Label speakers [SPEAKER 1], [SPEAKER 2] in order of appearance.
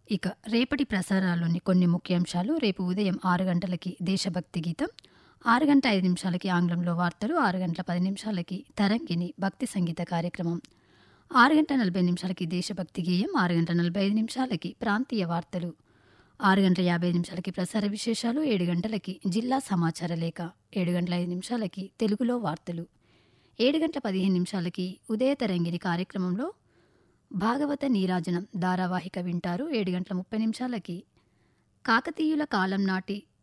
[SPEAKER 1] ఇక రేపటి ప్రసారాల్లోని కొన్ని ముఖ్యాంశాలు రేపు ఉదయం ఆరు గంటలకి దేశభక్తి గీతం ఆరు గంట ఐదు నిమిషాలకి ఆంగ్లంలో వార్తలు ఆరు గంటల పది నిమిషాలకి తరంగిణి భక్తి సంగీత కార్యక్రమం ఆరు గంటల నలభై నిమిషాలకి దేశభక్తి గేయం ఆరు గంటల నలభై ఐదు నిమిషాలకి ప్రాంతీయ వార్తలు ఆరు గంటల యాభై ఐదు నిమిషాలకి ప్రసార విశేషాలు ఏడు గంటలకి జిల్లా సమాచార లేఖ ఏడు గంటల ఐదు నిమిషాలకి తెలుగులో వార్తలు ఏడు గంటల పదిహేను నిమిషాలకి ఉదయ తరంగిణి కార్యక్రమంలో భాగవత నీరాజనం ధారావాహిక వింటారు ఏడు గంటల ముప్పై నిమిషాలకి కాకతీయుల కాలం నాటి